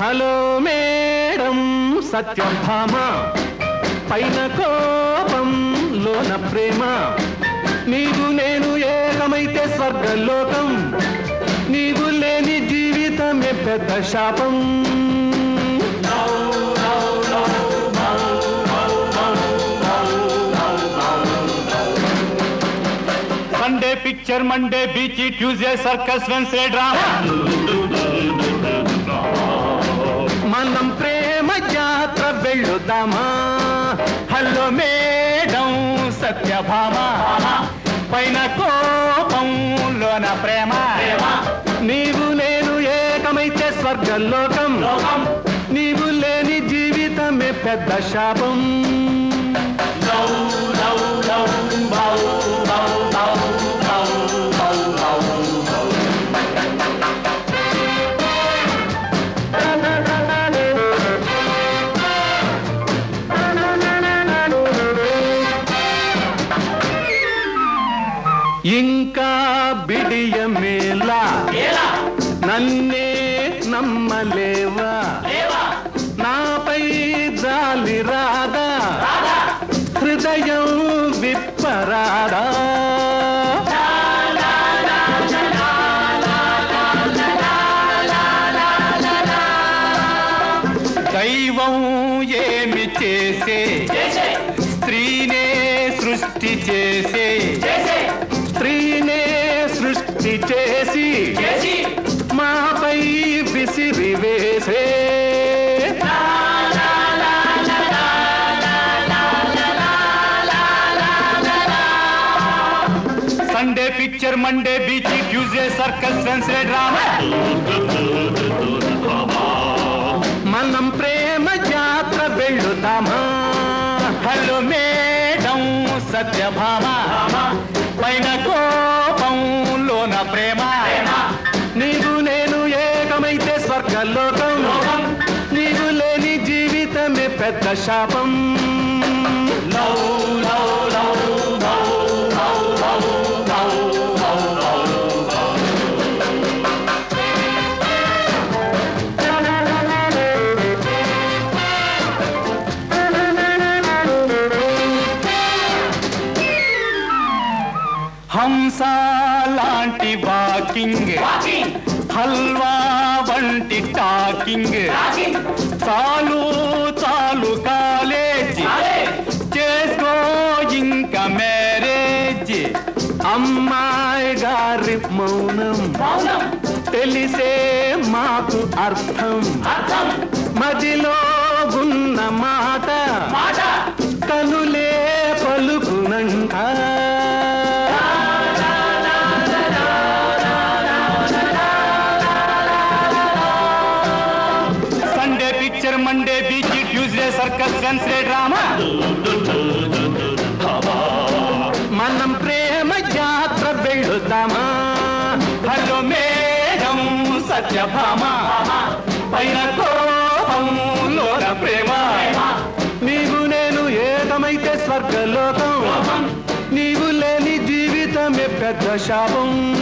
hello madam Satyabhama పైన కోపం లోన ప్రేమ నీవు నేను ఏకమైతే స్వర్గలోకం నీవు లేని జీవితమే పెద్ద శాపం Sunday picture Monday beach Tuesday circus Wednesday drama మనం ప్రేమ జాత్ర వెళ్ళుదామా హలో మేడం సత్యభామ పైన కోపం లోన ప్రేమ నీవు నేను ఏకమైతే స్వర్గలోకం నీవు లేని జీవితమే పెద్ద శాపం ఇంకా బిడియమేలా నన్నే నమ్మలేవా నాపై జాలి రాదా హృదయం విప్పరాదా దైవం ఏమి చేసే స్త్రీనే సృష్టి చేసే స్త్రీనే సృష్టి చేసి మాపై విసిరి వేసే Sunday picture Monday beach Tuesday circus Wednesday drama మనం ప్రేమ జాత్ర వెళ్ళుదామా హలో మేడం సత్యభామ పైన కోపం లోన ప్రేమ నీవు నేను ఏకమైతే స్వర్గలోకం నీవు లేని జీవితమే పెద్ద శాపం హంస లాంటి వాకింగ్ హల్వా వంటి టాకింగ్ చాలు చాలు కాలేజ్ చేసుకో ఇంకా మ్యారేజ్ అమ్మాయి గారి మౌనం తెలిసే మాకు అర్థం మదిలో ఉన్న మాట కనులే పలుకునంట Sunday picture Monday beach Tuesday circus Wednesday drama మనం ప్రేమ యాత్ర వెళ్ళుదామా హలో మేడం సత్యభామ పైన కోపం లోన ప్రేమ నీవు నేను ఏకమైతే స్వర్గలోకం నీవు లేని జీవితమే పెద్ద శాపం